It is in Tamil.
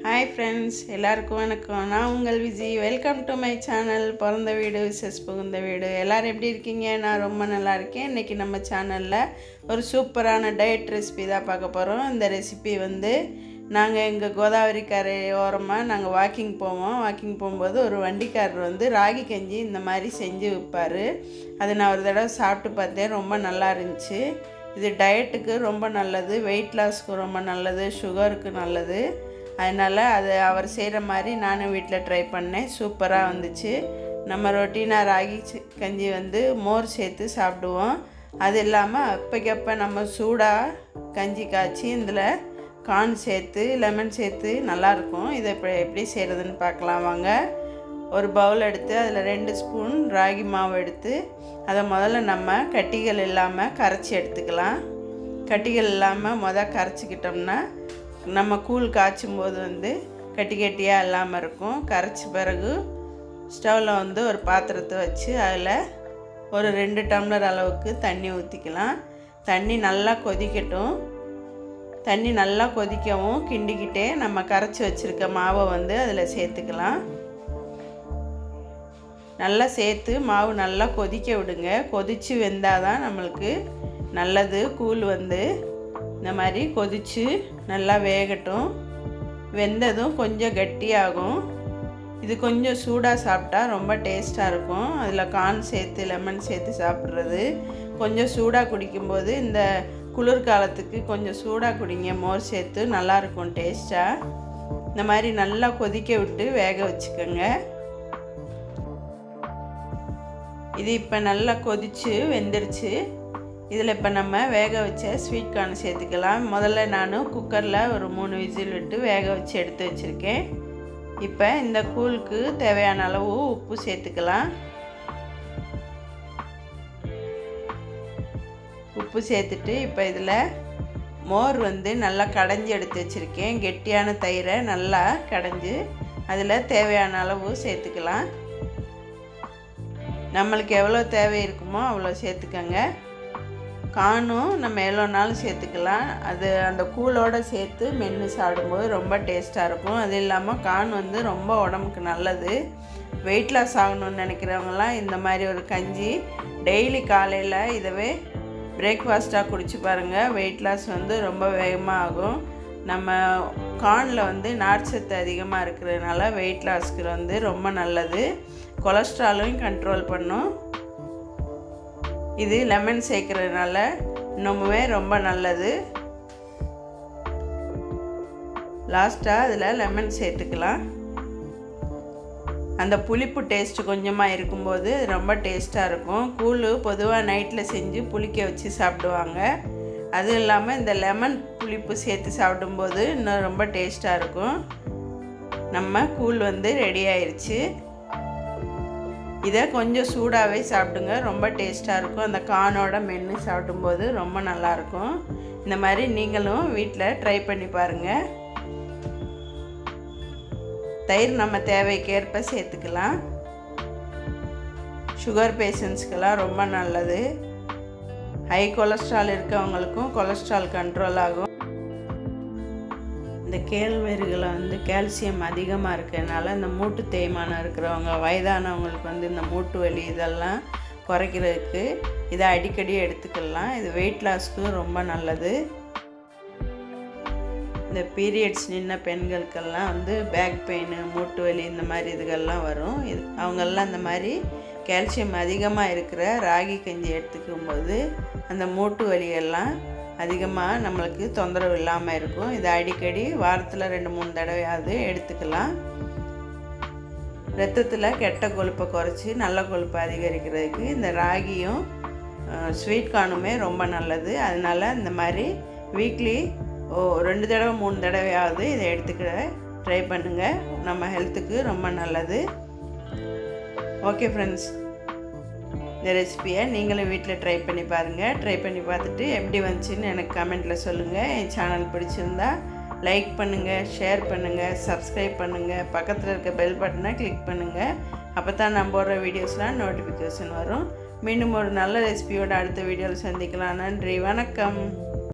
ஹாய் ஃப்ரெண்ட்ஸ் எல்லாருக்கும் வணக்கம் நான் உங்கள் Viji welcome to my channel பிறந்த வீடு விசஸ் புகுந்த வீடு எல்லோரும் எப்படி இருக்கீங்க நான் ரொம்ப நல்லா இருக்கேன் இன்றைக்கி நம்ம சேனலில் ஒரு சூப்பரான டயட் ரெசிபி தான் பார்க்க போகிறோம் இந்த ரெசிபி வந்து நாங்கள் எங்கள் கோதாவரி கரை ஓரமாக நாங்கள் வாக்கிங் போவோம் வாக்கிங் போகும்போது ஒரு வண்டிக்காரர் வந்து ராகி கஞ்சி இந்த மாதிரி செஞ்சு விற்பார் அதை நான் ஒரு தடவை சாப்பிட்டு பார்த்தேன் ரொம்ப நல்லா இருந்துச்சு இது டயட்டுக்கு ரொம்ப நல்லது வெயிட் லாஸ்க்கு ரொம்ப நல்லது சுகருக்கு நல்லது அதனால் அது அவர் செய்கிற மாதிரி நானும் வீட்டில் ட்ரை பண்ணேன் சூப்பராக வந்துச்சு நம்ம ரொட்டீனாக ராகி சி- கஞ்சி வந்து மோர் சேர்த்து சாப்பிடுவோம் அது இல்லாமல் அப்போக்கப்போ நம்ம சூடாக கஞ்சி காய்ச்சி இதில் கார்ன் சேர்த்து லெமன் சேர்த்து நல்லாயிருக்கும் இதை இப்போ எப்படி செய்கிறதுன்னு பார்க்கலாம் வாங்க ஒரு பவுல் எடுத்து அதில் ரெண்டு ஸ்பூன் ராகி மாவு எடுத்து அதை முதல்ல நம்ம கட்டிகள் இல்லாமல் கரைச்சி எடுத்துக்கலாம் கட்டிகள் இல்லாமல் முத கரைச்சிக்கிட்டோம்னா நம்ம கூழ் காய்ச்சும் போது வந்து கட்டி கட்டியாக இல்லாமல் இருக்கும் கரைச்ச பிறகு ஸ்டவ்வில் வந்து ஒரு பாத்திரத்தை வச்சு அதில் ஒரு ரெண்டு டம்ளர் அளவுக்கு தண்ணி ஊற்றிக்கலாம் தண்ணி நல்லா கொதிக்கட்டும் தண்ணி நல்லா கொதிக்கவும் கிண்டிக்கிட்டே நம்ம கரைச்சி வச்சுருக்க மாவை வந்து அதில் சேர்த்துக்கலாம் நல்லா சேர்த்து மாவு நல்லா கொதிக்க விடுங்க கொதித்து வெந்தால் தான் நம்மளுக்கு நல்லது கூழ் வந்து இந்த மாதிரி கொதித்து நல்லா வேகட்டும் வெந்ததும் கொஞ்சம் கட்டியாகும் இது கொஞ்சம் சூடாக சாப்பிட்டா ரொம்ப டேஸ்ட்டாக இருக்கும் அதில் கார்ன் சேர்த்து லெமன் சேர்த்து சாப்பிட்றது கொஞ்சம் சூடாக குடிக்கும்போது இந்த குளிர்காலத்துக்கு கொஞ்சம் சூடாக குடிங்க மோர் சேர்த்து நல்லாயிருக்கும் டேஸ்ட்டாக இந்த மாதிரி நல்லா கொதிக்க விட்டு வேக வச்சுக்கோங்க இது இப்போ நல்லா கொதிச்சு வெந்துருச்சு இதில் இப்போ நம்ம வேக வச்ச ஸ்வீட் கார்ன் சேர்த்துக்கலாம் முதல்ல நான் குக்கரில் ஒரு மூணு விசில் விட்டு வேக வச்சு எடுத்து வச்சுருக்கேன் இப்போ இந்த கூழுக்கு தேவையான அளவு உப்பு சேர்த்துக்கலாம் உப்பு சேர்த்துட்டு இப்போ இதில் மோர் வந்து நல்லா கடைஞ்சி எடுத்து வச்சுருக்கேன் கெட்டியான தயிரை நல்லா கடைஞ்சி அதில் தேவையான அளவு சேர்த்துக்கலாம் நம்மளுக்கு எவ்வளோ தேவை இருக்குமோ அவ்வளோ சேர்த்துக்கோங்க காணும் நம்ம எவ்வளோனாலும் சேர்த்துக்கலாம் அது அந்த கூழோடு சேர்த்து மென்று சாப்பிடும்போது ரொம்ப டேஸ்ட்டாக இருக்கும் அது இல்லாமல் கான் வந்து ரொம்ப உடம்புக்கு நல்லது வெயிட் லாஸ் ஆகணும்னு நினைக்கிறவங்களாம் இந்த மாதிரி ஒரு கஞ்சி டெய்லி காலையில் இதவே பிரேக்ஃபாஸ்ட்டாக குடிச்சு பாருங்கள் வெயிட் லாஸ் வந்து ரொம்ப வேகமாக ஆகும் நம்ம கார்னில் வந்து நார்ச்சத்து அதிகமாக இருக்கிறதுனால வெயிட் லாஸ்க்கு வந்து ரொம்ப நல்லது கொலஸ்ட்ராலையும் கண்ட்ரோல் பண்ணும் இது லெமன் சேர்க்கறதுனால இன்னமுமே ரொம்ப நல்லது லாஸ்ட்டாக அதில் லெமன் சேர்த்துக்கலாம் அந்த புளிப்பு டேஸ்ட்டு கொஞ்சமாக இருக்கும்போது ரொம்ப டேஸ்ட்டாக இருக்கும் கூழ் பொதுவாக நைட்டில் செஞ்சு புளிக்க வச்சு சாப்பிடுவாங்க அதுவும் இல்லாமல் இந்த லெமன் புளிப்பு சேர்த்து சாப்பிடும்போது இன்னும் ரொம்ப டேஸ்ட்டாக இருக்கும் நம்ம கூழ் வந்து ரெடி ஆயிருச்சு இதை கொஞ்சம் சூடாகவே சாப்பிடுங்க ரொம்ப டேஸ்ட்டாக இருக்கும் அந்த கானோட மென்று சாப்பிடும்போது ரொம்ப நல்லாயிருக்கும் இந்த மாதிரி நீங்களும் வீட்டில் ட்ரை பண்ணி பாருங்கள் தயிர் நம்ம தேவைக்கேற்ப சேர்த்துக்கலாம் சுகர் பேஷண்ட்ஸ்க்கெல்லாம் ரொம்ப நல்லது ஹை கொலஸ்ட்ரால் இருக்கவங்களுக்கும் கொலஸ்ட்ரால் கண்ட்ரோல் ஆகும் இந்த கேழ்வரகுல வந்து கால்சியம் அதிகமாக இருக்கிறதுனால இந்த மூட்டு தேய்மானம் இருக்கிறவங்க வயதானவங்களுக்கு வந்து இந்த மூட்டு வலி இதெல்லாம் குறைக்கிறதுக்கு இதை அடிக்கடி எடுத்துக்கலாம் இது வெயிட் லாஸ்க்கு ரொம்ப நல்லது இந்த பீரியட்ஸ் நின்ன பெண்களுக்கெல்லாம் வந்து பேக் பெயின் மூட்டு வலி இந்த மாதிரி இதுகள்லாம் வரும் இது அவங்கெல்லாம் இந்த மாதிரி கால்சியம் அதிகமாக இருக்கிற ராகி கஞ்சி எடுத்துக்கும் போது அந்த மூட்டு வலியெல்லாம் அதிகமாக நம்மளுக்கு தொந்தரவு இல்லாமல் இருக்கும் இதை அடிக்கடி வாரத்தில் ரெண்டு மூணு தடவையாவது எடுத்துக்கலாம் ரத்தத்தில் கெட்ட கொழுப்பை குறைச்சி நல்ல கொழுப்பை அதிகரிக்கிறதுக்கு இந்த ராகியும் ஸ்வீட் கார்னுமே ரொம்ப நல்லது அதனால் இந்த மாதிரி வீக்லி ஓ ரெண்டு தடவை மூணு தடவையாவது இதை எடுத்துக்கிற ட்ரை பண்ணுங்கள் நம்ம ஹெல்த்துக்கு ரொம்ப நல்லது ஓகே ஃப்ரெண்ட்ஸ் இந்த ரெசிபியை நீங்களும் வீட்டில் ட்ரை பண்ணி பாருங்கள் ட்ரை பண்ணி பார்த்துட்டு எப்படி வந்துச்சுன்னு எனக்கு கமெண்ட்டில் சொல்லுங்கள் என் சேனல் பிடிச்சிருந்தா லைக் பண்ணுங்கள் ஷேர் பண்ணுங்கள் சப்ஸ்கிரைப் பண்ணுங்கள் பக்கத்தில் இருக்க பெல் பட்டனை கிளிக் பண்ணுங்கள் அப்போ தான் நான் போடுற வீடியோஸ்லாம் நோட்டிஃபிகேஷன் வரும் மீண்டும் ஒரு நல்ல ரெசிபியோட அடுத்த வீடியோவில் சந்திக்கலாம் நன்றி வணக்கம்